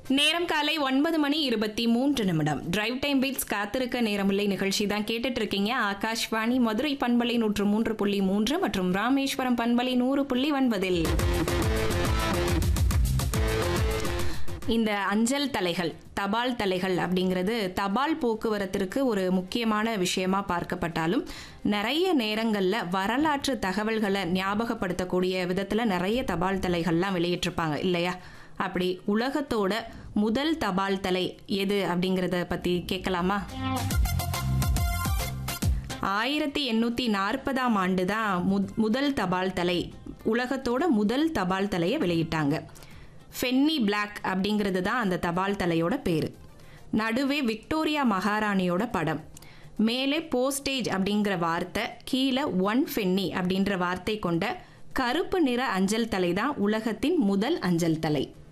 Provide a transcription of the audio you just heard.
நேரம் காலை ஒன்பது மணி இருபத்தி மூன்று நிமிடம் டிரைவ் டைம் பீட்ஸ் காத்திருக்க நேரமில்லை நிகழ்ச்சி தான் கேட்டுட்டு இருக்கீங்க ஆகாஷ்வாணி மதுரை பண்பலை நூற்று மூன்று புள்ளி மூன்று மற்றும் ராமேஸ்வரம் பண்பலை நூறு புள்ளி ஒன்பதில் இந்த அஞ்சல் தலைகள் தபால் தலைகள் அப்படிங்கிறது தபால் போக்குவரத்திற்கு ஒரு முக்கியமான விஷயமா பார்க்கப்பட்டாலும் நிறைய நேரங்களில் வரலாற்று தகவல்களை ஞாபகப்படுத்தக்கூடிய விதத்தில் நிறைய தபால் தலைகள்லாம் வெளியிட்டிருப்பாங்க இல்லையா அப்படி உலகத்தோட முதல் தபால் தலை எது அப்படிங்கிறத பற்றி கேட்கலாமா ஆயிரத்தி எண்ணூற்றி நாற்பதாம் ஆண்டு தான் முத் முதல் தபால் தலை உலகத்தோட முதல் தபால் தலையை வெளியிட்டாங்க ஃபென்னி பிளாக் அப்படிங்கிறது தான் அந்த தபால் தலையோட பேர் நடுவே விக்டோரியா மகாராணியோட படம் மேலே போஸ்டேஜ் அப்படிங்கிற வார்த்தை கீழே ஒன் ஃபென்னி அப்படின்ற வார்த்தை கொண்ட கருப்பு நிற அஞ்சல் தலை தான் உலகத்தின் முதல் அஞ்சல் தலை